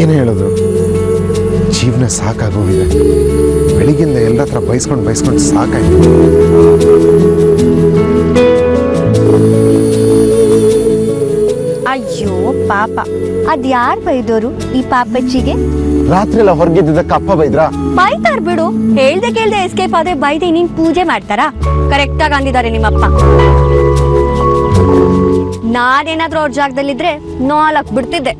ಏನು ಹೇಳೋದು ಜೀವನ ಸಾಕಾಗೋಗಿದೆ ಬೆಳಿಗ್ಗಿಂದ ಎಲ್ಲರ ಹತ್ರ ಬೈಸ್ಕೊಂಡು ಬೈಸ್ಕೊಂಡು ಸಾಕಾಯ್ತು ಅಯ್ಯೋ ಪಾಪ ಅದ್ ಯಾರ್ ಬೈದೋರು ಈ ಪಾಪಚ್ಚಿಗೆ ರಾತ್ರಿ ಎಲ್ಲ ಹೊರಗಿದ್ದಕ್ಕೆ ಅಪ್ಪ ಬೈದ್ರಾ ಬೈತಾರ್ ಬಿಡು ಹೇಳ್ದೆ ಕೇಳ್ದೆ ಎಸ್ಕೇಪ್ ಆದ್ರೆ ಬೈದೆ ನೀನ್ ಪೂಜೆ ಮಾಡ್ತಾರಾ ಕರೆಕ್ಟ್ ಆಗಿ ಅಂದಿದ್ದಾರೆ ನಿಮ್ಮಪ್ಪ ನಾನೇನಾದ್ರೂ ಅವ್ರ ಜಾಗದಲ್ಲಿದ್ರೆ ನಾಲ್ಕ್ ಬಿಡ್ತಿದ್ದೆ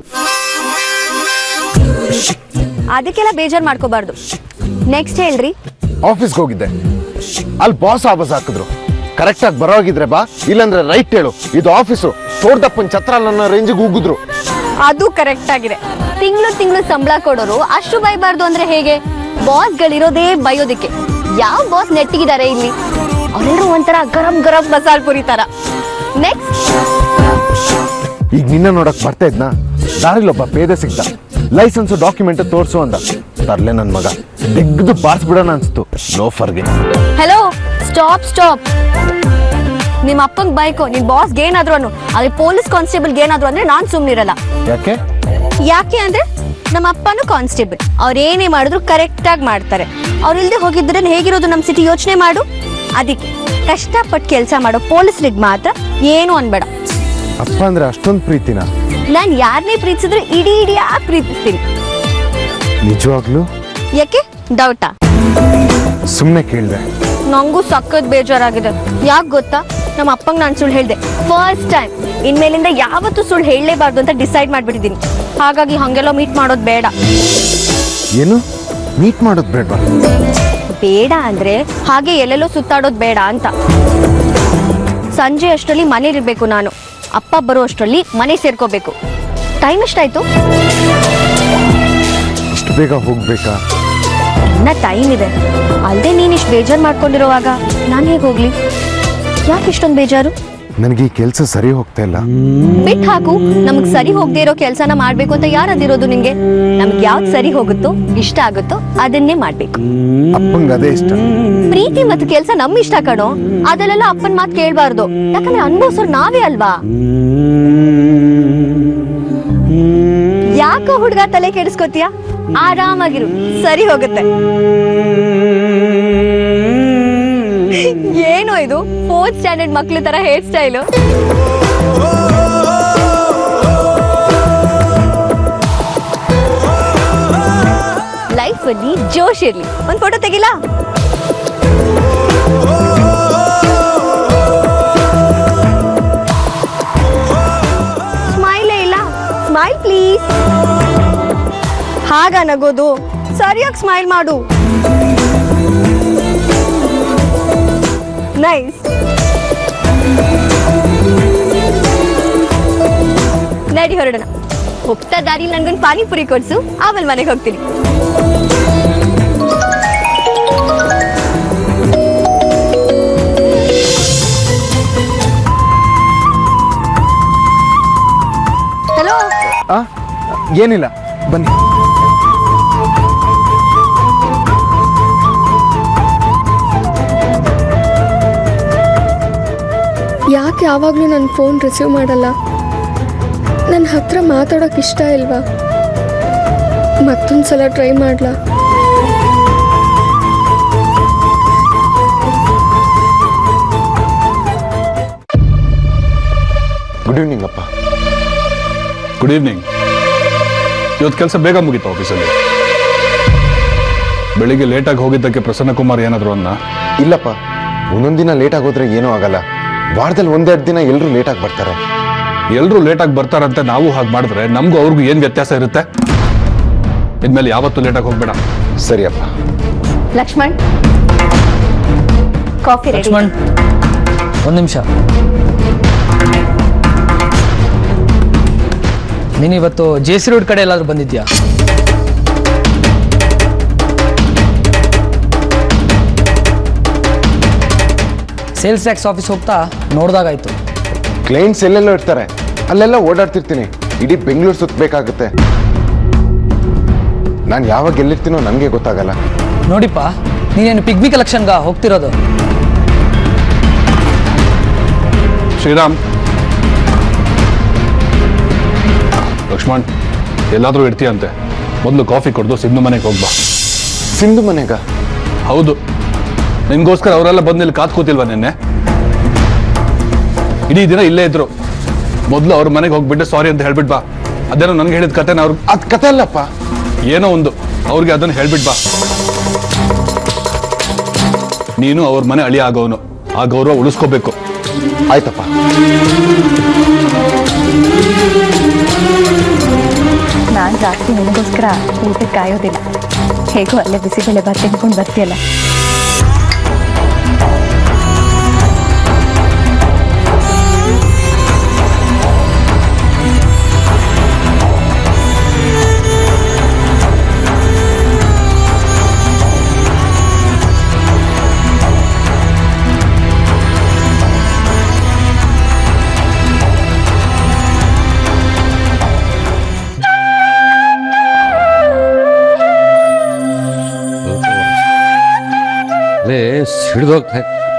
ಅದಕ್ಕೆಲ್ಲ ಬೇಜಾರ್ ಮಾಡ್ಕೋಬಾರ್ದು ನೆಕ್ಸ್ಟ್ ಹೇಳ್ರಿ ಆಫೀಸ್ಗೆ ಹೋಗಿದ್ದೆ ಅಲ್ಲಿ ಬಾಸ್ ಆಬಸ್ ಹಾಕಿದ್ರು ಕರೆಕ್ಟಾಗಿ ಬರೋಗಿದ್ರೆ ಬಾ ಇಲ್ಲಾಂದ್ರೆ ರೈಟ್ ಹೇಳು ಇದು ಆಫೀಸು ತೋರ್ದಪ್ಪನ್ ಛತ್ರ ನನ್ನ ರೇಂಜಿಗೆ ಹೋಗಿದ್ರು ಅದು ಕರೆಕ್ಟ್ ಆಗಿದೆ ತಿಂಗಳು ತಿಂಗಳು ಸಂಬಳ ಕೊಡೋರು ಅಷ್ಟು ಬೈಬಾರ್ದು ಅಂದ್ರೆ ಹೇಗೆ ಬಾಸ್ಗಳಿರೋದೇ ಬೈಯೋದಿಕ್ಕೆ ಯಾವ ಬಾಸ್ ನೆಟ್ಟಿಗಿದ್ದಾರೆ ಇಲ್ಲಿ ಅವರೆಲ್ಲರೂ ಒಂಥರ ಗರಂ ಗರಂ ಮಸಾಲ್ ಪುರಿ ತರ ನೆಕ್ಸ್ಟ್ ಈಗ ನಿನ್ನ ನೋಡಕ್ ಬರ್ತಾ ಇದ್ನಾ ದಾರಿಲೊಬ್ಬ ಪೇದೆ ಸಿಗ್ದ ಲೈಸೆನ್ಸ್ ಡಾಕ್ಯುಮೆಂಟ್ ತೋರ್ಸು ಅಂದ ತರ್ಲೆ ನನ್ ಮಗ ತೆಗ್ದು ಬಾರ್ಸ್ಬಿಡೋಣ ಅನ್ಸ್ತು ಲೋಫರ್ಗೆ ಹೆಲೋ ಸ್ಟಾಪ್ ಸ್ಟಾಪ್ ನಿಮ್ಮ ಅಪ್ಪಂಗ್ ಬೈಕು ನಿನ್ ಬಾಸ್ಗೆ ಏನಾದ್ರು ಅನ್ನು ಅದೇ ಪೊಲೀಸ್ ಕಾನ್ಸ್ಟೇಬಲ್ಗೆ ಏನಾದ್ರು ಅಂದ್ರೆ ನಾನ್ ಸುಮ್ನಿರಲ್ಲ ಯಾಕೆ ಯಾಕೆ ಅಂದ್ರೆ ನಮ್ಮ ಅಪ್ಪನೂ ಕಾನ್ಸ್ಟೇಬಲ್ ಅವ್ರು ಏನೇ ಮಾಡಿದ್ರು ಕರೆಕ್ಟ್ ಆಗಿ ಮಾಡ್ತಾರೆ ಅವ್ರು ಇಲ್ದೆ ಹೋಗಿದ್ರೆ ಹೇಗಿರೋದು ನಮ್ಮ ಸಿಟಿ ಯೋಚನೆ ಮಾಡು ಅದಕ್ಕೆ ಕಷ್ಟಪಟ್ಟು ಕೆಲಸ ಮಾಡೋ ಪೊಲೀಸ್ರಿಗೆ ಮಾತ್ರ ಏನು ಅನ್ಬೇಡ ಅಪ್ಪ ಅಂದ್ರೆ ಅಷ್ಟೊಂದು ಪ್ರೀತಿನ ನಾನ್ ಯಾರನ್ನೇ ಪ್ರೀತಿಸಿದ್ರೆ ಇಡೀ ಇಡೀ ಪ್ರೀತಿಸ್ತೀನಿ ನಿಜವಾಗ್ಲು ಯಾಕೆ ಡೌಟಾ ಸುಮ್ಮನೆ ಕೇಳ್ದೆ ನಂಗೂ ಸಖತ್ ಬೇಜಾರಾಗಿದೆ ಯಾಕೆ ಗೊತ್ತಾ ನಮ್ಮ ಅಪ್ಪಂಗ್ ನಾನು ಸುಳ್ಳು ಹೇಳ್ದೆ ಫಸ್ಟ್ ಟೈಮ್ ಇನ್ಮೇಲಿಂದ ಯಾವತ್ತೂ ಸುಳ್ಳು ಹೇಳಲೇಬಾರ್ದು ಅಂತ ಡಿಸೈಡ್ ಮಾಡ್ಬಿಟ್ಟಿದ್ದೀನಿ ಹಾಗಾಗಿ ಹಂಗೆಲ್ಲ ಮೀಟ್ ಮಾಡೋದು ಬೇಡ ಏನು ಮೀಟ್ ಮಾಡೋದು ಬೇಡ್ವಾ ಬೇಡ ಅಂದ್ರೆ ಹಾಗೆ ಎಲ್ಲೆಲ್ಲೋ ಸುತ್ತಾಡೋದು ಬೇಡ ಅಂತ ಸಂಜೆ ಅಷ್ಟರಲ್ಲಿ ಮನೇಲಿರ್ಬೇಕು ನಾನು ಅಪ್ಪ ಬರೋ ಅಷ್ಟರಲ್ಲಿ ಮನೆ ಸೇರ್ಕೋಬೇಕು ಟೈಮ್ ಎಷ್ಟಾಯ್ತು ಇಷ್ಟು ಬೇಗ ಹೋಗ್ಬೇಕಾ ಇನ್ನ ಟೈಮ್ ಇದೆ ಅಲ್ಲದೆ ನೀನ್ ಇಷ್ಟು ಬೇಜಾರು ಮಾಡ್ಕೊಂಡಿರೋವಾಗ ನಾನು ಹೇಗೆ ಹೋಗ್ಲಿ ಯಾಕೆ ಇಷ್ಟೊಂದು ಬೇಜಾರು ನನಗೆ ಈ ಕೆಲಸ ಸರಿ ಹೋಗ್ತಾ ಇಲ್ಲ ಬಿಟ್ ಹಾಕು ನಮಗ್ ಸರಿ ಹೋಗದೆ ಇರೋ ಕೆಲ್ಸನ ಮಾಡ್ಬೇಕು ಅಂತ ಯಾರು ಅಂದಿರೋದು ನಿಂಗೆ ನಮ್ಗೆ ಯಾವ್ದು ಸರಿ ಹೋಗುತ್ತೋ ಇಷ್ಟ ಆಗುತ್ತೋ ಅದನ್ನೇ ಮಾಡ್ಬೇಕು ಅಪ್ಪಂಗೆ ಅದೇ ಇಷ್ಟ ಪ್ರೀತಿ ಮತ್ತು ಕೆಲ್ಸ ನಮ್ ಇಷ್ಟ ಕಣೋ ಅದಲ್ಲೆಲ್ಲ ಅಪ್ಪನ್ ಮಾತ್ ಕೇಳ್ಬಾರ್ದು ಯಾಕಂದ್ರೆ ಅನ್ಭವ್ಸೋರ್ ನಾವೇ ಅಲ್ವಾ ಯಾಕೋ ಹುಡ್ಗ ತಲೆ ಕೆಡಿಸ್ಕೋತೀಯ ಆರಾಮಾಗಿರು ಸರಿ ಹೋಗುತ್ತೆ ಏನು ಇದು ಫೋರ್ತ್ ಸ್ಟ್ಯಾಂಡರ್ಡ್ ಮಕ್ಳ ತರ ಹೇರ್ ಸ್ಟೈಲು ಲೈಫ್ ಅಲ್ಲಿ ಜೋಶ್ ಇರ್ಲಿ ಒಂದ್ ಫೋಟೋ ತೆಗಿಲಾ ಸ್ಮೈಲೇ ಇಲ್ಲ ಸ್ಮೈಲ್ ಪ್ಲೀಸ್ ಹಾಗ ನಗೋದು ಸರಿಯಾಗಿ ಸ್ಮೈಲ್ ಮಾಡು ನೈಸ್ ನಡಿ ಹೊರಡೋಣ ಹೋಗ್ತಾ ದಾರಿ ನನ್ಗೊಂದು ಪಾನಿಪುರಿ ಕೊಡ್ಸು ಆಮೇಲೆ ಮನೆಗೆ ಹೋಗ್ತೀನಿ ಹಲೋ ಆ ಏನಿಲ್ಲ ಬನ್ನಿ ಯಾಕೆ ಯಾವಾಗಲೂ ನನ್ನ ಫೋನ್ ರಿಸೀವ್ ಮಾಡಲ್ಲ ನನ್ನ ಹತ್ರ ಮಾತಾಡೋಕೆ ಇಷ್ಟ ಇಲ್ವಾ ಮತ್ತೊಂದು ಸಲ ಟ್ರೈ ಮಾಡಲಾ ಗುಡ್ ಈವ್ನಿಂಗ್ ಅಪ್ಪ ಗುಡ್ ಈವ್ನಿಂಗ್ ಇವತ್ತು ಕೆಲಸ ಬೇಗ ಮುಗೀತು ಆಫೀಸಲ್ಲಿ ಬೆಳಿಗ್ಗೆ ಲೇಟಾಗಿ ಹೋಗಿದ್ದಕ್ಕೆ ಪ್ರಸನ್ನ ಕುಮಾರ್ ಏನಾದ್ರು ಅನ್ನ ಇಲ್ಲಪ್ಪ ಒಂದೊಂದು ದಿನ ಲೇಟ್ ಆಗೋದ್ರೆ ಏನೂ ಆಗಲ್ಲ ವಾರದಲ್ಲಿ ಒಂದೆರಡು ದಿನ ಎಲ್ಲರೂ ಲೇಟಾಗಿ ಬರ್ತಾರೆ ಎಲ್ಲರೂ ಲೇಟಾಗಿ ಬರ್ತಾರಂತೆ ನಾವು ಹಾಗೆ ಮಾಡಿದ್ರೆ ನಮಗೂ ಅವ್ರಿಗೂ ಏನು ವ್ಯತ್ಯಾಸ ಇರುತ್ತೆ ಇನ್ಮೇಲೆ ಯಾವತ್ತೂ ಲೇಟಾಗಿ ಹೋಗ್ಬೇಡ ಸರಿ ಅಪ್ಪ ಲಕ್ಷ್ಮಣ್ ಕಾಫಿ ರೆಡಿ ಲಕ್ಷ್ಮಣ್ ಒಂದು ನಿಮಿಷ ನೀನು ಇವತ್ತು ಜೆ ಸಿ ರೋಡ್ ಕಡೆ ಎಲ್ಲಾದ್ರೂ ಬಂದಿದ್ಯಾ ಸೇಲ್ಸ್ ಟ್ಯಾಕ್ಸ್ ಆಫೀಸ್ ಹೋಗ್ತಾ ನೋಡ್ದಾಗಾಯ್ತು ಕ್ಲೈಂಟ್ಸ್ ಎಲ್ಲೆಲ್ಲೋ ಇರ್ತಾರೆ ಅಲ್ಲೆಲ್ಲ ಓಡಾಡ್ತಿರ್ತೀನಿ ಇಡೀ ಬೆಂಗಳೂರು ಸುತ್ತಬೇಕಾಗುತ್ತೆ ನಾನು ಯಾವಾಗ ಎಲ್ಲಿರ್ತೀನೋ ನನಗೆ ಗೊತ್ತಾಗಲ್ಲ ನೋಡಿಪ್ಪ ನೀನೇನು ಪಿಗ್ಮಿ ಕಲೆಕ್ಷನ್ಗ ಹೋಗ್ತಿರೋದು ಶ್ರೀರಾಮ್ ಲಕ್ಷ್ಮಣ್ ಎಲ್ಲಾದ್ರೂ ಇರ್ತೀಯಂತೆ ಮೊದಲು ಕಾಫಿ ಕೊಡ್ದು ಸಿಂಧು ಮನೆಗೆ ಹೋಗ್ಬಾ ಸಿಂಧು ಮನೆಗ ಹೌದು ನಿನ್ಗೋಸ್ಕರ ಅವರೆಲ್ಲ ಬಂದು ಇಲ್ಲಿ ಕಾತ್ ಕೂತಿಲ್ವಾ ನಿನ್ನೆ ಇಡೀ ದಿನ ಇಲ್ಲೇ ಇದ್ರು ಮೊದಲು ಅವ್ರ ಮನೆಗೆ ಹೋಗ್ಬಿಟ್ಟು ಸಾರಿ ಅಂತ ಹೇಳ್ಬಿಟ್ ಬಾ ಅದೇನೋ ನನ್ಗೆ ಹೇಳಿದ ಕತೆನ ಅವ್ರು ಅದ್ ಕತೆ ಅಲ್ಲಪ್ಪ ಏನೋ ಒಂದು ಅವ್ರಿಗೆ ಅದನ್ನ ಹೇಳ್ಬಿಟ್ ಬಾ ನೀನು ಅವ್ರ ಮನೆ ಅಳಿ ಆಗೋನು ಆ ಗೌರವ ಉಳಿಸ್ಕೋಬೇಕು ಆಯ್ತಪ್ಪ ನಾನು ಜಾಸ್ತಿ ನಿನಗೋಸ್ಕರ ಊಟಕ್ಕೆ ಕಾಯೋದಿಲ್ಲ ಹೇಗೂ ಅಲ್ಲೇ ಬಿಸಿಬೇಳೆ ಭಾತ್ ತಿನ್ಕೊಂಡು ಬರ್ತೀಯಲ್ಲ ಲೇ ಸಿಡ್ದೋಗ್ತಾ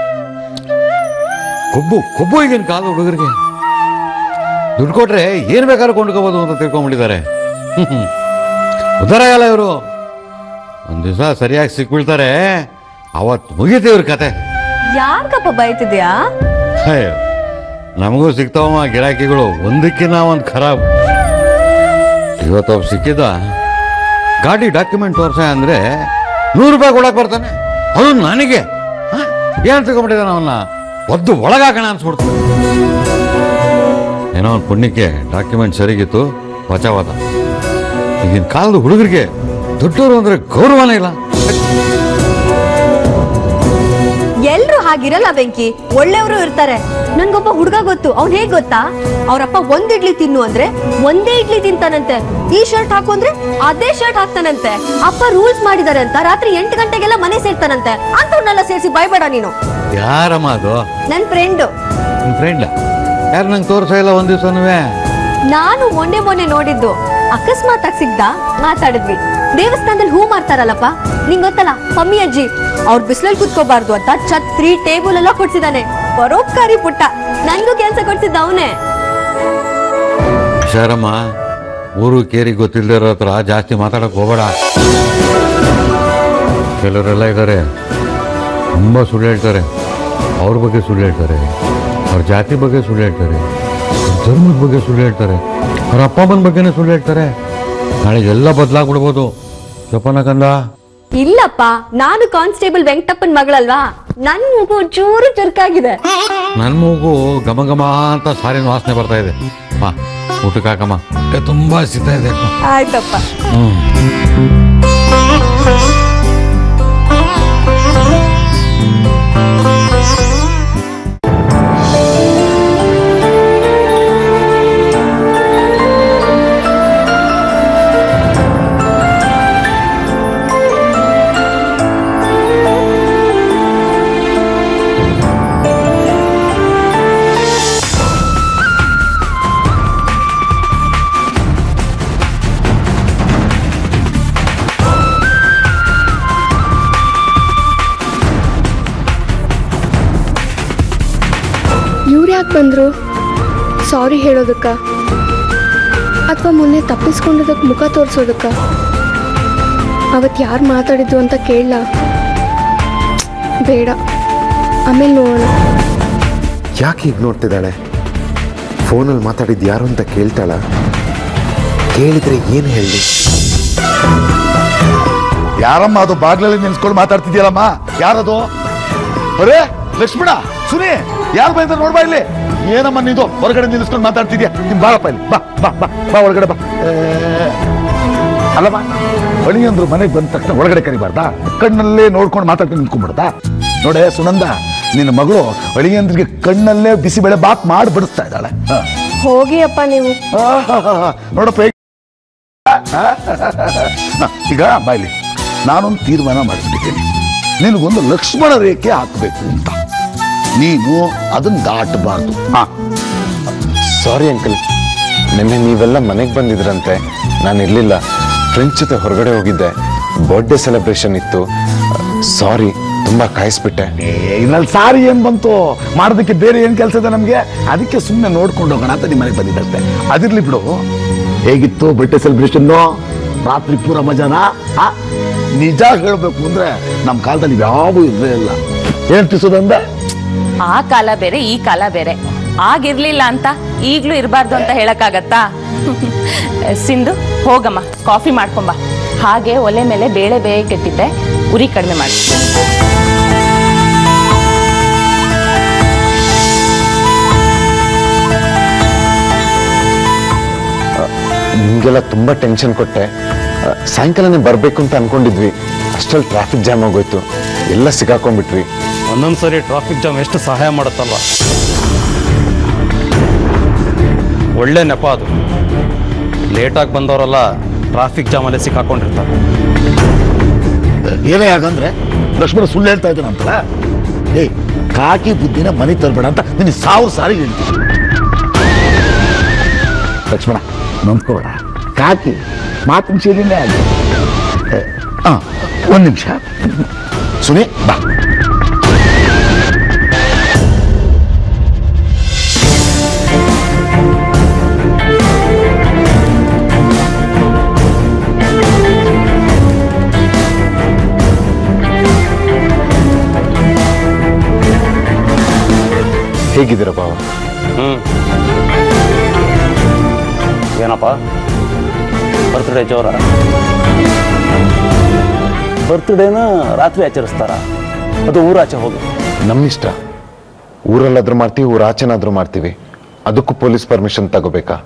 ಕೊಬ್ಬು ಕೊಬ್ಬು ಈಗಿನ ಕಾಲ ಹುಡುಗರಿಗೆ ದುಡ್ಡು ಕೊಟ್ರೆ ಏನು ಬೇಕಾದ್ರೂ ಕೊಂಡ್ಕೋಬೋದು ಅಂತ ತಿಳ್ಕೊಂಬಿಟ್ಟಿದ್ದಾರೆ ಉದ್ಧಾರ ಆಗಲ್ಲ ಇವರು ಒಂದು ದಿವಸ ಸರಿಯಾಗಿ ಸಿಕ್ಬಿಡ್ತಾರೆ ಅವತ್ತು ಮುಗೀತು ಇವ್ರ ಕತೆ ಯಾಕಪ್ಪ ಬೈತಿದ್ಯಾ ಅಯ್ಯೋ ನಮಗೂ ಸಿಗ್ತಾವಮ್ಮ ಗಿರಾಕಿಗಳು ಒಂದಕ್ಕಿಂತ ಒಂದು ಖರಾಬ್ ಇವತ್ತೊಬ್ಬ ಸಿಕ್ಕಿದ್ದ ಗಾಡಿ ಡಾಕ್ಯುಮೆಂಟ್ ತೋರ್ಸ ಅಂದ್ರೆ ನೂರು ರೂಪಾಯಿ ಕೊಡಕ್ ಬರ್ತಾನೆ ಅದು ನನಗೆ ಹ? ಏನ್ ತಿಳ್ಕೊಂಬಿಟ್ಟಿದ್ದಾನೆ ಅವನ್ನ ಒದ್ದು ಒಳಗಾಕೋಣ ಅನ್ಸ್ಬಿಡ್ತು ಏನೋ ಒಂದು ಪುಣ್ಯಕ್ಕೆ ಡಾಕ್ಯುಮೆಂಟ್ ಸರಿಗಿತ್ತು ಬಚಾವಾದ ಈಗಿನ ಕಾಲದ ಹುಡುಗರಿಗೆ ದೊಡ್ಡವರು ಅಂದ್ರೆ ಗೌರವನೇ ಇಲ್ಲ ಎಲ್ರು ಹಾಗಿರಲ್ಲ ಬೆಂಕಿ ಒಳ್ಳೆಯವರು ಇರ್ತಾರೆ ನನ್ಗೊಬ್ಬ ಹುಡುಗ ಗೊತ್ತು ಅವ್ನ್ ಹೇಗ್ ಗೊತ್ತಾ ಅವ್ರಪ್ಪ ಒಂದ್ ಇಡ್ಲಿ ತಿನ್ನು ಅಂದ್ರೆ ಒಂದೇ ಇಡ್ಲಿ ತಿಂತಾನಂತೆ ಈ ಶರ್ಟ್ ಹಾಕು ಅಂದ್ರೆ ಅದೇ ಶರ್ಟ್ ಹಾಕ್ತಾನಂತೆ ಅಪ್ಪ ರೂಲ್ಸ್ ಮಾಡಿದಾರೆ ಅಂತ ರಾತ್ರಿ ಎಂಟು ಗಂಟೆಗೆಲ್ಲ ಮನೆ ಸೇರ್ತಾನಂತೆ ಅಂತವ್ರನ್ನೆಲ್ಲ ಸೇರಿಸಿ ಬಾಯ್ಬೇಡ ನೀನು ಯಾರಮ್ಮ ಅದು ನನ್ ಫ್ರೆಂಡ್ ನಿನ್ ಫ್ರೆಂಡ್ ಯಾರು ನಂಗೆ ತೋರ್ಸ ಇಲ್ಲ ಒಂದ್ ದಿವ್ಸನೂ ನಾನು ಮೊನ್ನೆ ಮೊನ್ನೆ ನೋಡಿದ್ದು ಅಕಸ್ಮಾತ್ ಆಗಿ ಸಿಗ್ದ ಮಾತಾಡಿದ್ವಿ ದೇವಸ್ಥಾನದಲ್ಲಿ ಹೂ ಮಾರ್ತಾರಲ್ಲಪ್ಪ ನಿಂಗ್ ಗೊತ್ತಲ್ಲ ಮಮ್ಮಿ ಅಜ್ಜಿ ಅವ್ರ ಬಿಸಿಲಲ್ಲಿ ಕುತ್ಕೋಬಾರ್ದು ಅಂತ ಛತ್ರಿ ಟೇಬಲ್ ಎಲ್ಲ ಕೊಡ್ಸಿದಾನೆ ಪರೋಪಕಾರಿ ಪುಟ್ಟ ನನ್ಗೂ ಕೆಲ್ಸ ಕೊಡ್ಸಿದ್ದ ಅವನೇ ಹುಷಾರಮ್ಮ ಊರು ಕೇರಿ ಗೊತ್ತಿಲ್ಲದಿರೋ ಹತ್ರ ಜಾಸ್ತಿ ಮಾತಾಡಕ್ ಹೋಗಬೇಡ ಕೆಲವರೆಲ್ಲ ಇದ್ದಾರೆ ತುಂಬ ಸುಳ್ಳು ಹೇಳ್ತಾರೆ ಅವ್ರ ಬಗ್ಗೆ ಸುಳ್ಳು ಹೇಳ್ತಾರೆ ಅವ್ರ ಜಾತಿ ಬಗ್ಗೆ ಸುಳ್ಳು ಹೇಳ್ತಾರೆ ಅವ್ರ ಧರ್ಮದ ಬಗ್ಗೆ ಸುಳ್ಳು ಹೇಳ್ತಾರೆ ಅವ್ರ ಅಪ್ಪ ಅಮ್ಮನ ಬಗ್ಗೆನೇ ಸುಳ್ಳು ಹೇಳ್ತಾರೆ ನಾಳೆ ಎಲ್ಲ ಬದಲಾಗ್ಬಿಡ್ಬೋದು ಜೋಪಾನ ಕಂದ ಇಲ್ಲಪ್ಪ ನಾನು ಕಾನ್ಸ್ಟೇಬಲ್ ವೆಂಕಟಪ್ಪನ್ ಮಗಳಲ್ವಾ ನನ್ ಮೂಗು ಚೂರು ಚುರುಕಾಗಿದೆ ನನ್ನ ಮೂಗು ಘಮ ಘಮ ಅಂತ ಸಾರಿನ ವಾಸನೆ ಬರ್ತಾ ಇದೆ ಬಾ ಊಟಕ್ಕೆ ಹಾಕಮ್ಮ ಹೊಟ್ಟೆ ತುಂಬಾ ಸಿಗ್ತಾ ಇದೆ ಆಯ್ತಪ್ಪ ಹ್ಮ್ ಇವ್ರು ಯಾಕೆ ಬಂದರು ಸಾರಿ ಹೇಳೋದಕ್ಕ ಅಥವಾ ಮೊನ್ನೆ ತಪ್ಪಿಸ್ಕೊಂಡಿದ್ದಕ್ಕೆ ಮುಖ ತೋರಿಸೋದಕ್ಕ ಅವತ್ತು ಯಾರು ಮಾತಾಡಿದ್ದು ಅಂತ ಕೇಳಲ್ಲ ಬೇಡ ಆಮೇಲೆ ನೋಡೋಣ ಯಾಕೆ ಹೀಗೆ ನೋಡ್ತಿದ್ದಾಳೆ ಫೋನಲ್ಲಿ ಮಾತಾಡಿದ್ದು ಯಾರು ಅಂತ ಕೇಳ್ತಾಳ ಕೇಳಿದ್ರೆ ಏನು ಹೇಳಿ ಯಾರಮ್ಮ ಅದು ಬಾಗ್ಲಲ್ಲಿ ನಿಲ್ಸ್ಕೊಂಡು ಮಾತಾಡ್ತಿದ್ಯಲ್ಲಮ್ಮ ಯಾರದು ಅರೇ ಲಕ್ಷ್ಮಣ ಸುನಿ ಯಾರು ಬಂದ ನೋಡ್ಬಾ ಇಲ್ಲಿ ಏನಮ್ಮ ನೀದು ಹೊರಗಡೆ ನಿಲ್ಸ್ಕೊಂಡು ಮಾತಾಡ್ತಿದ್ಯಾ ನಿಮ್ ಬಾಳಪ್ಪ ಇಲ್ಲಿ ಬಾ ಬಾ ಬಾ ಬಾ ಒಳಗಡೆ ಬಾ ಏ, ಅಲ್ಲಮ್ಮ ಅಳಿಯಂದ್ರು ಮನೆಗೆ ಬಂದ ತಕ್ಷಣ ಒಳಗಡೆ ಕರಿಬಾರ್ದಾ ಕಣ್ಣಲ್ಲೇ ನೋಡ್ಕೊಂಡು ಮಾತಾಡ್ಕೊಂಡು ನಿಂತ್ಕೊಂಡ್ಬಿಡ್ದಾ ನೋಡೆ ಸುನಂದ ನಿನ್ನ ಮಗಳು ಅಳಿಯಂದ್ರಿಗೆ ಕಣ್ಣಲ್ಲೇ ಬಿಸಿಬೇಳೆ ಬಾತ್ ಮಾಡಿ ಬಿಡಿಸ್ತಾ ಇದ್ದಾಳೆ ಹ. ಹೋಗಿ ಅಪ್ಪ ನೀವು ಆಹಾಹಾಹಾ. ನೋಡಪ್ಪ ಹೇಗ್- ಹ, ಈಗ ಬಾಯ್ಲಿ ನಾನೊಂದು ತೀರ್ಮಾನ ಮಾಡಿಬಿಟ್ಟಿದ್ದೇನೆ ನಿನಗೊಂದು ಲಕ್ಷ್ಮಣ ರೇಖೆ ಹಾಕಬೇಕು ಅಂತ ನೀನು ಅದನ್ನ ದಾಟಬಾರ್ದು ಹಾ ಸಾರಿ ಅಂಕಲ್ ನಿನ್ನೆ ನೀವೆಲ್ಲ ಮನೆಗೆ ಬಂದಿದ್ರಂತೆ ನಾನು ಇರಲಿಲ್ಲ ಫ್ರೆಂಡ್ಸ್ ಜೊತೆ ಹೊರಗಡೆ ಹೋಗಿದ್ದೆ ಬರ್ಡೇ ಸೆಲೆಬ್ರೇಷನ್ ಇತ್ತು ಸಾರಿ ತುಂಬಾ ಕಾಯಿಸ್ಬಿಟ್ಟೆ ಇದ್ರಲ್ಲಿ ಸಾರಿ ಏನ್ ಬಂತು ಮಾಡೋದಕ್ಕೆ ಬೇರೆ ಏನ್ ಕೆಲಸ ಇದೆ ನಮ್ಗೆ ಅದಕ್ಕೆ ಸುಮ್ಮನೆ ನೋಡ್ಕೊಂಡು ಹೋಗೋಣ ಅಂತ ನಿಮ್ಮ ಮನೆಗೆ ಬಂದಿದ್ದಷ್ಟೇ ಅದಿರ್ಲಿ ಬಿಡು ಹೇಗಿತ್ತು ಬಟ್ಟೆ ಸೆಲೆಬ್ರೇಷನ್ ರಾತ್ರಿ ಪೂರ ಮಜಾನ ಆ? ನಿಜ ಹೇಳ್ಬೇಕು ಅಂದ್ರೆ ನಮ್ಮ ಕಾಲದಲ್ಲಿ ಯಾವೂ ಇರಲೇ ಇಲ್ಲ ಏನ್ ತಿಸೋದಂದ ಆ ಕಾಲ ಬೇರೆ ಈ ಕಾಲ ಬೇರೆ ಆಗಿರ್ಲಿಲ್ಲ ಅಂತ ಈಗ್ಲೂ ಇರಬಾರ್ದು ಅಂತ ಹೇಳಕ್ಕಾಗತ್ತಾ ಸಿಂಧು ಹೋಗಮ್ಮ ಕಾಫಿ ಮಾಡ್ಕೊಂಬ ಹಾಗೆ ಒಲೆ ಮೇಲೆ ಬೇಳೆ ಬೇಯಕ್ಕಿಟ್ಟಿದ್ದೆ ಉರಿ ಕಡಿಮೆ ಮಾಡಿ ನಿಮ್ಗೆಲ್ಲ ತುಂಬಾ ಟೆನ್ಷನ್ ಕೊಟ್ಟೆ ಆ, ಸಾಯಂಕಾಲನೇ ಬರ್ಬೇಕು ಅಂತ ಅನ್ಕೊಂಡಿದ್ವಿ ಅಷ್ಟ್ರಲ್ಲಿ ಟ್ರಾಫಿಕ್ ಜಾಮ್ ಆಗೋಯ್ತು ಎಲ್ಲ ಸಿಗಾಕೊಂಡ್ಬಿಟ್ವಿ ಒಂದೊಂದ್ಸರಿ ಟ್ರಾಫಿಕ್ ಜಾಮ್ ಎಷ್ಟು ಸಹಾಯ ಮಾಡುತ್ತಲ್ವ ಒಳ್ಳೆ ನೆಪ ಅದು ಲೇಟಾಗಿ ಬಂದವರೆಲ್ಲ ಟ್ರಾಫಿಕ್ ಜಾಮಲ್ಲಿ ಸಿಕ್ಕಾಕೊಂಡಿರ್ತಾರೆ ಏನೇ ಯಾಕಂದ್ರೆ ಲಕ್ಷ್ಮಣ ಸುಳ್ಳು ಹೇಳ್ತಾ ಇದ್ದಾನೆ ಅಂತಲ್ಲ ಏಯ್ ಕಾಕಿ ಬುದ್ಧಿನ ಮನೆ ತರಬೇಡ ಅಂತ ನಿನ್ನ ಸಾವಿರ ಸಾರಿ ಹೇಳ್ತೀನಿ ಲಕ್ಷ್ಮಣ ನೊಂದ್ಕೋಬೇಡ ಕಾಕಿ ಮಾತಿನ ಶೈಲಿನೇ ಆಗಿ ಹಾ ಒಂದು ನಿಮಿಷ ಸುನಿ ಬಾ ಹೇಗಿದ್ದೀರ ಬಾವ ಹ್ಞೂ ಏನಪ್ಪ ಬರ್ತ್ಡೇ ಜೋರ ಬರ್ತ್ಡೇನ ರಾತ್ರಿ ಆಚರಿಸ್ತಾರ ಅದು ಊರಾಚೆ ಹೋಗಿ ನಮ್ಮಿಷ್ಟ ಊರಲ್ಲಾದ್ರೂ ಮಾಡ್ತೀವಿ ಊರ ಆಚೆನಾದ್ರೂ ಮಾಡ್ತೀವಿ ಅದಕ್ಕೂ ಪೊಲೀಸ್ ಪರ್ಮಿಷನ್ ತಗೋಬೇಕಾ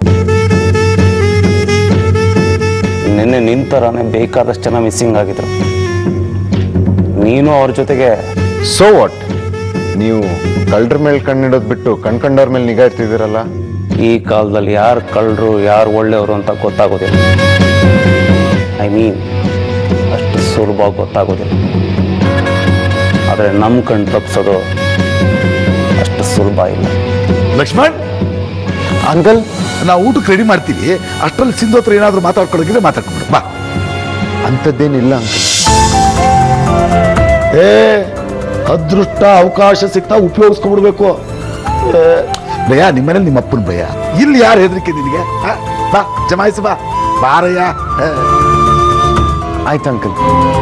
ನಿನ್ನೆ ನಿನ್ ಥರನೇ ಬೇಕಾದಷ್ಟು ಜನ ಮಿಸ್ಸಿಂಗ್ ಆಗಿದ್ರು ನೀನು ಅವ್ರ ಜೊತೆಗೆ ಸೋ ವಾಟ್ ನೀವು ಕಳ್ಳರ ಮೇಲೆ ಕಣ್ಣಿಡೋದ್ ಬಿಟ್ಟು ಕಣ್ಕಂಡವ್ರ ಮೇಲೆ ನಿಗಾ ಇರ್ತಿದ್ದೀರಲ್ಲ ಈ ಕಾಲದಲ್ಲಿ ಯಾರು ಕಳ್ಳರು ಯಾರು ಒಳ್ಳೆಯವರು ಅಂತ ಗೊತ್ತಾಗೋದಿಲ್ಲ ಐ ಮೀನ್ ಅಷ್ಟು ಸುಲಭವಾಗಿ ಗೊತ್ತಾಗೋದಿಲ್ಲ ಆದರೆ ನಮ್ಮ ಕಣ್ ತಪ್ಪಿಸೋದು ಅಷ್ಟು ಸುಲಭ ಇಲ್ಲ ಲಕ್ಷ್ಮಣ್ ಅಂಕಲ್ ನಾವು ಊಟಕ್ಕೆ ರೆಡಿ ಮಾಡ್ತೀವಿ ಅಷ್ಟರಲ್ಲಿ ಸಿಂಧು ಹತ್ರ ಏನಾದರೂ ಮಾತಾಡ್ಕೊಳಗಿದ್ರೆ ಮಾತಾಡ್ಕೊಂಡು ಬಾ ಅಂಥದ್ದೇನಿಲ್ಲ ಅಂಕಲ್ ಏ ಅದೃಷ್ಟ ಅವಕಾಶ ಸಿಗ್ತಾ ಉಪಯೋಗಿಸ್ಕೊಂಡ್ಬಿಡ್ಬೇಕು ಏ, ಭಯ ನಿಮ್ಮನೇಲಿ ನಿಮ್ಮ ಅಪ್ಪನ ಭಯ ಇಲ್ಲಿ ಯಾರು ಹೆದರಿಕೆ ನಿನಗೆ ಆ? ಬಾ ಜಮಾಯಿಸಿ ಬಾ ಬಾರಯ್ಯ ಏ. ಆಯ್ತು ಅಂಕಲ್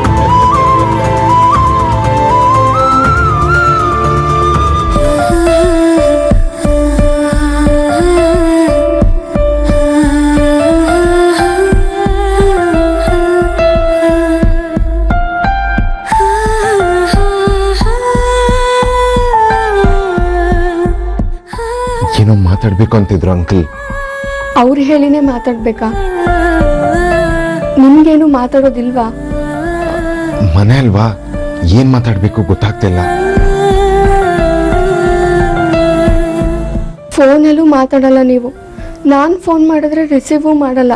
ಏನೋ ಮಾತಾಡ್ಬೇಕು ಅಂತಿದ್ರು ಅಂಕಲ್ ಅವ್ರು ಹೇಳಿನೇ ಮಾತಾಡ್ಬೇಕಾ ನಿಮ್ಗೇನು ಮಾತಾಡೋದಿಲ್ವಾ ಮನೆ ಅಲ್ವಾ ಏನ್ ಮಾತಾಡ್ಬೇಕು ಗೊತ್ತಾಗ್ತಿಲ್ಲ ಫೋನಲ್ಲೂ ಮಾತಾಡಲ್ಲ ನೀವು ನಾನು ಫೋನ್ ಮಾಡಿದ್ರೆ ರಿಸೀವು ಮಾಡಲ್ಲ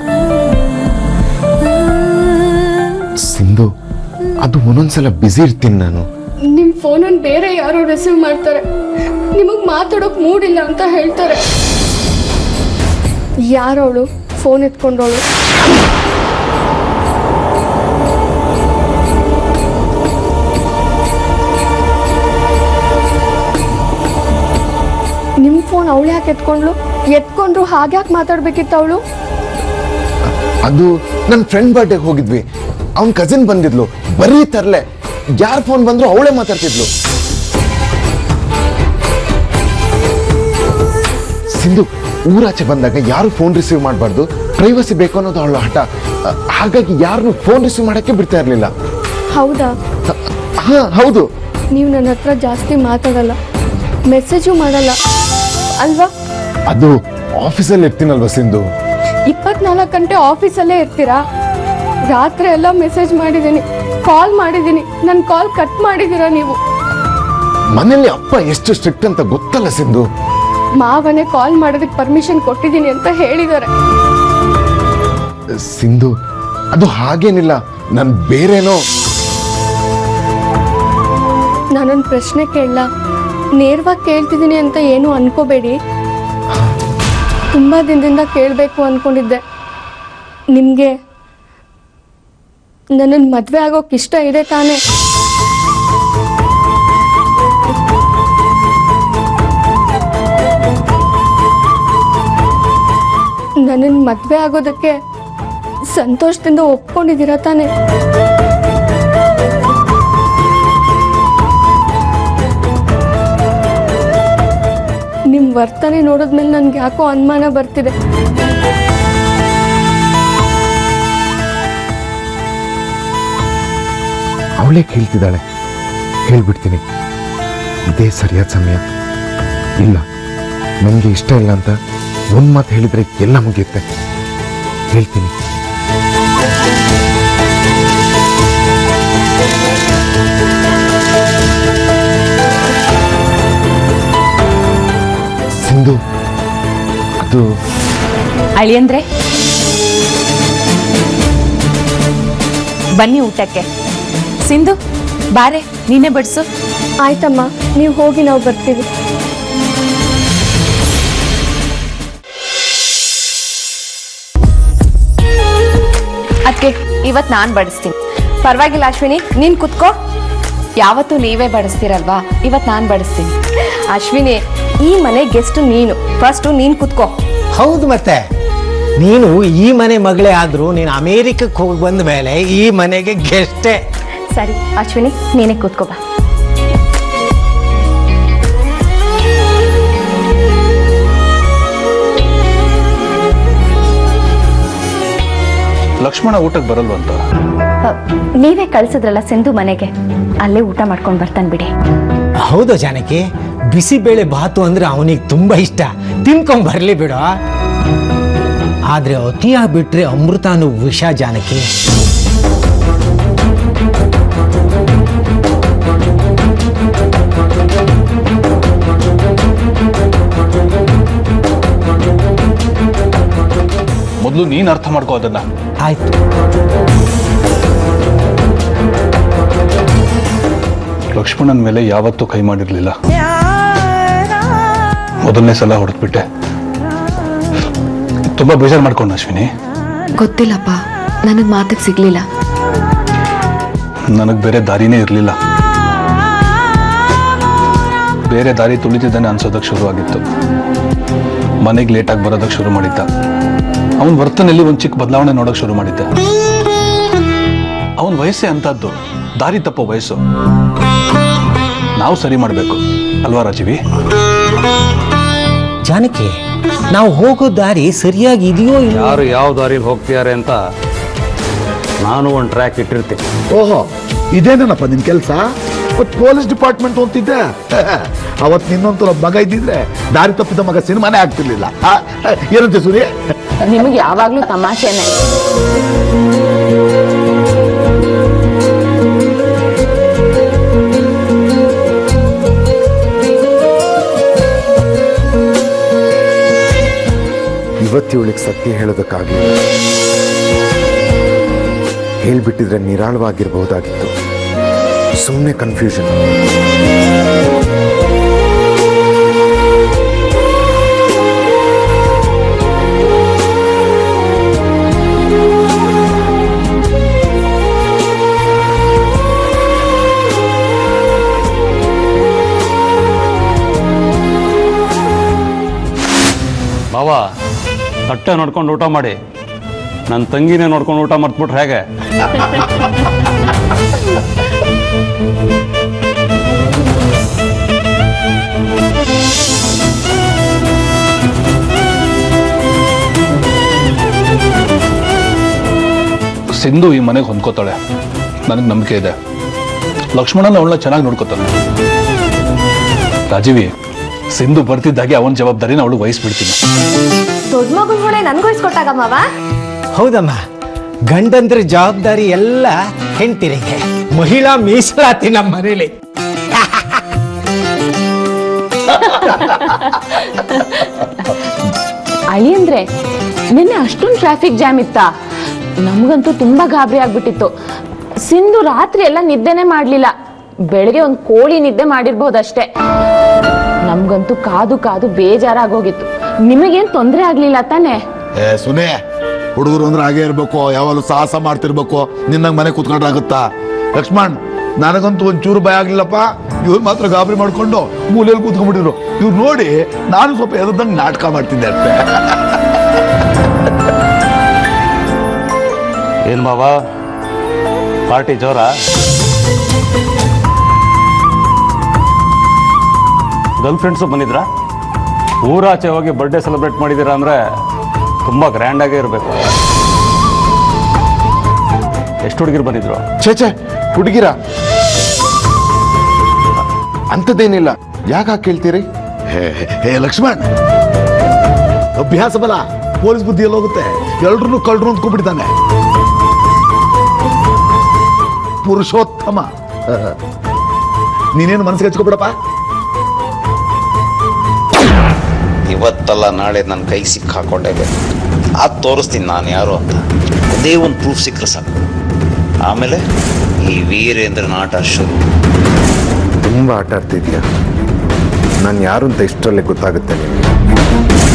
ಸಿಂಧು ಅದು ಒಂದೊಂದ್ಸಲ ಬ್ಯುಸಿ ಇರ್ತೀನಿ ನಾನು ನಿಮ್ಮ ಫೋನನ್ನು ಬೇರೆ ಯಾರೋ ರಿಸೀವ್ ಮಾಡ್ತಾರೆ ನಿಮಗೆ ಮಾತಾಡೋಕೆ ಮೂಡಿಲ್ಲ ಅಂತ ಹೇಳ್ತಾರೆ ಯಾರವಳು ಫೋನ್ ಎತ್ಕೊಂಡವಳು ನಿಮ್ಮ ಫೋನ್ ಅವಳು ಯಾಕೆ ಎತ್ಕೊಂಡ್ಲು ಎತ್ಕೊಂಡ್ರು ಹಾಗ್ಯಾಕೆ ಮಾತಾಡ್ಬೇಕಿತ್ತು ಅವಳು ಅದು ನನ್ನ ಫ್ರೆಂಡ್ ಬರ್ಡೇಗೆ ಹೋಗಿದ್ವಿ ಅವನ್ ಕಸಿನ್ ಬಂದಿದ್ಲು ಬರೀ ತರ್ಲೆ ಯಾರ್ ಫೋನ್ ಬಂದ್ರು ಅವಳೇ ಮಾತಾಡ್ತಿದ್ಲು ಸಿಂಧು ಊರಾಚೆ ಬಂದಾಗ ಯಾರು ಫೋನ್ ರಿಸೀವ್ ಮಾಡಬಾರ್ದು ಪ್ರೈವಸಿ ಬೇಕು ಅನ್ನೋದು ಅವಳ ಹಠ ಅ, ಹಾಗಾಗಿ ಯಾರನ್ನು ಫೋನ್ ರಿಸೀವ್ ಮಾಡಕ್ಕೆ ಬಿಡ್ತಾ ಇರ್ಲಿಲ್ಲ ಹೌದಾ ಹಾ ಹೌದು ನೀವು ನನ್ನ ಹತ್ರ ಜಾಸ್ತಿ ಮಾತಾಡಲ್ಲ ಮೆಸೇಜು ಮಾಡಲ್ಲ ಅಲ್ವಾ ಅದು ಆಫೀಸಲ್ಲಿ ಇರ್ತೀನಲ್ವಾ ಸಿಂಧು ಇಪ್ಪತ್ನಾಲ್ಕು ಗಂಟೆ ಆಫೀಸಲ್ಲೇ ಇರ್ತೀರಾ ರಾತ್ರಿ ಎಲ್ಲ ಮೆಸೇಜ್ ಮಾಡಿದ್ದೀನಿ ಕಾಲ್ ಮಾಡಿದ್ದೀನಿ ನನ್ನ ಕಾಲ್ ಕಟ್ ಮಾಡಿದ್ದೀರಾ ನೀವು ಮನೇಲಿ ಅಪ್ಪ ಎಷ್ಟು ಸ್ಟ್ರಿಕ್ಟ್ ಅಂತ ಗೊತ್ತಲ್ಲ ಸಿಂಧು ಮಾವನೇ ಕಾಲ್ ಮಾಡೋದಕ್ಕೆ ಪರ್ಮಿಷನ್ ಕೊಟ್ಟಿದ್ದೀನಿ ಅಂತ ಹೇಳಿದ್ದಾರೆ ಸಿಂಧು ಅದು ಹಾಗೇನಿಲ್ಲ ನಾನು ಬೇರೇನೋ ನಾನೊಂದು ಪ್ರಶ್ನೆ ಕೇಳಲ್ಲ ನೇರವಾಗಿ ಕೇಳ್ತಿದ್ದೀನಿ ಅಂತ ಏನು ಅನ್ಕೋಬೇಡಿ ತುಂಬ ದಿನದಿಂದ ಕೇಳಬೇಕು ಅನ್ಕೊಂಡಿದ್ದೆ ನಿಮಗೆ ನನ್ನನ್ನು ಮದುವೆ ಆಗೋಕೆ ಇಷ್ಟ ಇದೆ ತಾನೇ ನನ್ನನ್ನು ಮದುವೆ ಆಗೋದಕ್ಕೆ ಸಂತೋಷದಿಂದ ಒಪ್ಕೊಂಡಿದ್ದೀರಾ ತಾನೆ ನಿಮ್ಮ ವರ್ತನೆ ನೋಡಿದ್ಮೇಲೆ ನನ್ಗೆ ಯಾಕೋ ಅನುಮಾನ ಬರ್ತಿದೆ ಅವಳೇ ಕೇಳ್ತಿದ್ದಾಳೆ ಹೇಳ್ಬಿಡ್ತೀನಿ ಇದೇ ಸರಿಯಾದ ಸಮಯ ಇಲ್ಲ ನನಗೆ ಇಷ್ಟ ಇಲ್ಲ ಅಂತ ಒಂದು ಮಾತು ಹೇಳಿದ್ರೆ ಎಲ್ಲ ಮುಗಿಯುತ್ತೆ ಹೇಳ್ತೀನಿ ಸಿಂಧು ಅದು ಅಳಿಯಂದ್ರೆ ಬನ್ನಿ ಊಟಕ್ಕೆ ಸಿಂಧು ಬಾರೆ ನೀನೇ ಬಡಿಸು ಆಯ್ತಮ್ಮ ನೀವು ಹೋಗಿ ನಾವು ಬರ್ತೀವಿ ಅದಕ್ಕೆ ಇವತ್ತು ನಾನು ಬಡಿಸ್ತೀನಿ ಪರವಾಗಿಲ್ಲ ಅಶ್ವಿನಿ ನೀನು ಕುತ್ಕೋ ಯಾವತ್ತೂ ನೀವೇ ಬಡಿಸ್ತೀರಲ್ವಾ ಇವತ್ತು ನಾನು ಬಡಿಸ್ತೀನಿ ಅಶ್ವಿನಿ ಈ ಮನೆ ಗೆಸ್ಟ್ ನೀನು ಫಸ್ಟ್ ನೀನ್ ಕುತ್ಕೋ ಹೌದು ಮತ್ತೆ ನೀನು ಈ ಮನೆ ಮಗಳೇ ಆದ್ರೂ ನೀನು ಅಮೇರಿಕಕ್ಕೆ ಹೋಗಿ ಬಂದ ಮೇಲೆ ಈ ಮನೆಗೆ ಗೆಸ್ಟೇ ಸರಿ ಅಶ್ವಿನಿ ನೀನೇ ಕೂತ್ಕೋ ಬಾ ಲಕ್ಷ್ಮಣ ಊಟಕ್ಕೆ ಬರಲ್ವಂತ ಅ, ನೀವೇ ಕಳ್ಸಿದ್ರಲ್ಲ ಸಿಂಧು ಮನೆಗೆ ಅಲ್ಲೇ ಊಟ ಮಾಡ್ಕೊಂಡು ಬರ್ತಾನೆ ಬಿಡಿ ಹೌದು ಜಾನಕಿ ಬಿಸಿಬೇಳೆ ಬಾತು ಅಂದ್ರೆ ಅವನಿಗೆ ತುಂಬಾ ಇಷ್ಟ ತಿನ್ಕೊಂಡ್ ಬರ್ಲಿ ಬಿಡು ಆದ್ರೆ ಅತಿಯಾಗಿ ಬಿಟ್ರೆ ಅಮೃತಾನು ವಿಷ ಜಾನಕಿ ಮೊದಲು ನೀನ್ ಅರ್ಥ ಮಾಡ್ಕೋ ಅದನ್ನ ಆಯ್ತು ಲಕ್ಷ್ಮಣನ ಮೇಲೆ ಯಾವತ್ತೂ ಕೈ ಮಾಡಿರ್ಲಿಲ್ಲ ಮೊದಲನೇ ಸಲ ಹೊಡೆದ್ಬಿಟ್ಟೆ ತುಂಬಾ ಬೇಜಾರು ಮಾಡ್ಕೊಂಡು ಅಶ್ವಿನಿ ಗೊತ್ತಿಲ್ಲಪ್ಪ ನನಗೆ ಮಾತಿಗೆ ಸಿಗ್ಲಿಲ್ಲ ನನಗೆ ಬೇರೆ ದಾರಿನೇ ಇರಲಿಲ್ಲ ಬೇರೆ ದಾರಿ ತುಳಿತಿದ್ದಾನೆ ಅನ್ಸೋದಕ್ಕೆ ಶುರುವಾಗಿತ್ತು ಮನೆಗೆ ಲೇಟಾಗಿ ಬರೋದಕ್ಕೆ ಶುರು ಮಾಡಿದ್ದ ಅವನ ವರ್ತನೆಯಲ್ಲಿ ಒಂದು ಚಿಕ್ಕ ಬದಲಾವಣೆ ನೋಡೋಕೆ ಶುರು ಮಾಡಿದ್ದ ಅವನ ವಯಸ್ಸೇ ಅಂತದ್ದು ದಾರಿ ತಪ್ಪೋ ವಯಸ್ಸು ನಾವು ಸರಿ ಮಾಡಬೇಕು ಅಲ್ವಾ ರಾಜೀವಿ ಜಾನಕಿ ನಾವು ಹೋಗೋ ದಾರಿ ಸರಿಯಾಗಿ ಇದೆಯೋ ಇಲ್ಲ ಯಾರು ಯಾವ ದಾರಿಲಿ ಹೋಗ್ತಿದ್ದಾರೆ ಅಂತ ನಾನು ಒಂದು ಟ್ರ್ಯಾಕ್ ಇಟ್ಟಿರ್ತೀನಿ ಓಹೋ ಇದೇನೇನಪ್ಪ ನಿನ್ ಕೆಲಸ ಪೊಲೀಸ್ ಡಿಪಾರ್ಟ್ಮೆಂಟ್ ಅಂತಿದ್ದೆ ಅವತ್ ನಿನ್ನಂತೂ ಒಬ್ಬ ಮಗ ಇದ್ದಿದ್ರೆ ದಾರಿ ತಪ್ಪಿದ ಮಗ ಸಿನಿಮಾನೇ ಆಗ್ತಿರ್ಲಿಲ್ಲ ಆ, ಏನಂತೆ ಸೂರ್ಯ ನಿಮಗೆ ಯಾವಾಗಲೂ ತಮಾಷೆನೆ ಇವತ್ತು ಇವಳಿಗೆ ಸತ್ಯ ಹೇಳೋದಕ್ಕಾಗಲಿಲ್ಲ ಹೇಳ್ಬಿಟ್ಟಿದ್ರೆ ನಿರಾಳವಾಗಿರ್ಬಹುದಾಗಿತ್ತು ಸುಮ್ಮನೆ ಕನ್ಫ್ಯೂಷನ್ ಬಾವ ತಟ್ಟೆ ನೋಡ್ಕೊಂಡು ಊಟ ಮಾಡಿ ನನ್ನ ತಂಗಿನೇ ನೋಡ್ಕೊಂಡು ಊಟ ಮರ್ತ್ಬಿಟ್ರೆ ಹೇಗೆ ಸಿಂಧು ಈ ಮನೆಗೆ ಹೊಂದ್ಕೋತಾಳೆ ನನಗೆ ನಂಬಿಕೆ ಇದೆ ಲಕ್ಷ್ಮಣನ ಅವಳನ್ನ ಚೆನ್ನಾಗಿ ನೋಡ್ಕೋತಾನೆ ರಾಜೀವಿ ಸಿಂಧು ಬರ್ತಿದ್ದಾಗೆ ಅವನ ಜವಾಬ್ದಾರಿನ ಅವಳು ವಹಿಸ್ಬಿಡ್ತೀನಿ ದೊಡ್ಡ ಮಗು ಹೊಣೆ ನನ್ಗೂ ಇಸ್ಕೊಟ್ಟಾಗಮ್ಮವ ಹೌದಮ್ಮ ಗಂಡಂದ್ರ ಜವಾಬ್ದಾರಿ ಎಲ್ಲ ಹೆಂಡ್ತಿರಿಗೆ ಮಹಿಳಾ ಮೀಸಲಾತಿ ನಮ್ಮ ಮನೇಲಿ ಅಳಿಯಂದ್ರೆ ನಿನ್ನೆ ಅಷ್ಟೊಂದು ಟ್ರಾಫಿಕ್ ಜಾಮ್ ಇತ್ತಾ ನಮಗಂತೂ ತುಂಬಾ ಗಾಬರಿ ಆಗ್ಬಿಟ್ಟಿತ್ತು ಸಿಂಧು ರಾತ್ರಿ ಎಲ್ಲ ನಿದ್ದೆನೆ ಮಾಡ್ಲಿಲ್ಲ ಬೆಳಗ್ಗೆ ಒಂದು ಕೋಳಿ ನಿದ್ದೆ ಮಾಡಿರ್ಬೋದಷ್ಟೇ ನಮ್ಗಂತೂ ಕಾದು ಕಾದು ಬೇಜಾರಾಗೋಗಿತ್ತು ನಿಮಗೇನ್ ತೊಂದರೆ ಆಗ್ಲಿಲ್ಲ ತಾನೇ ಏ ಸುನೇ ಹುಡುಗರು ಅಂದ್ರೆ ಹಾಗೆ ಇರ್ಬೇಕು ಯಾವಾಗಲೂ ಸಾಹಸ ಮಾಡ್ತಿರ್ಬೇಕು ನಿನ್ನಂಗ್ ಮನೆ ಕೂತ್ಕೊಂಡ್ರೆ ಆಗುತ್ತಾ ಲಕ್ಷ್ಮಣ್ ನನಗಂತೂ ಒಂಚೂರು ಭಯ ಆಗ್ಲಿಲ್ಲಪ್ಪ ಇವ್ರು ಮಾತ್ರ ಗಾಬರಿ ಮಾಡ್ಕೊಂಡು ಮೂಲೆಯಲ್ಲಿ ಕೂತ್ಕೊಂಡ್ಬಿಟ್ಟಿದ್ರು ಇವ್ರು ನೋಡಿ ನಾನು ಸ್ವಲ್ಪ ಎದ್ದಂಗೆ ನಾಟಕ ಮಾಡ್ತಿದ್ದೆ ಅಷ್ಟೇ ಏನು ಬಾಬಾ ಪಾರ್ಟಿ ಜೋರ ಗರ್ಲ್ ಫ್ರೆಂಡ್ಸು ಬಂದಿದ್ರಾ ಊರಾಚೆ ಹೋಗಿ ಬರ್ಡೇ ಸೆಲೆಬ್ರೇಟ್ ಮಾಡಿದ್ದೀರಾ ಅಂದರೆ ತುಂಬ ಗ್ರ್ಯಾಂಡಾಗೇ ಇರಬೇಕು ಎಷ್ಟು ಹುಡುಗಿರು ಬಂದಿದ್ರು ಛೇ ಹುಡುಗಿರ ಅಂಥದ್ದೇನಿಲ್ಲ ಯಾಕೆ ಕೇಳ್ತೀರಿ ಹೇ ಹೇ ಲಕ್ಷ್ಮಣ್ ಅಭ್ಯಾಸ ಬಲ ಪೊಲೀಸ್ ಬುದ್ಧಿ ಎಲ್ಲ ಹೋಗುತ್ತೆ ಎಲ್ರನ್ನೂ ಕಳ್ರು ಅಂದ್ಕೊಂಡ್ಬಿಟ್ಟಿದ್ದಾನೆ ಪುರುಷೋತ್ತಮ ನೀನೇನು ಮನಸ್ಸಿಗೆ ಹಚ್ಕೊಬಿಡಪ್ಪ ಇವತ್ತಲ್ಲ ನಾಳೆ ನನ್ನ ಕೈ ಸಿಕ್ಕಾಕೊಂಡೇಬೇಕು ಅದು ತೋರಿಸ್ತೀನಿ ನಾನು ಯಾರು ಅಂತ ಅದೇ ಒಂದು ಪ್ರೂಫ್ ಸಿಕ್ಕರೆ ಸಾಕು ಆಮೇಲೆ ಈ ವೀರೇಂದ್ರನ ಆಟ ಶುರು ತುಂಬ ಆಟ ಆಡ್ತಿದ್ಯಾ ನಾನು ಯಾರು ಅಂತ ಇಷ್ಟರಲ್ಲೇ ಗೊತ್ತಾಗುತ್ತೆ ನಿಮಗೆ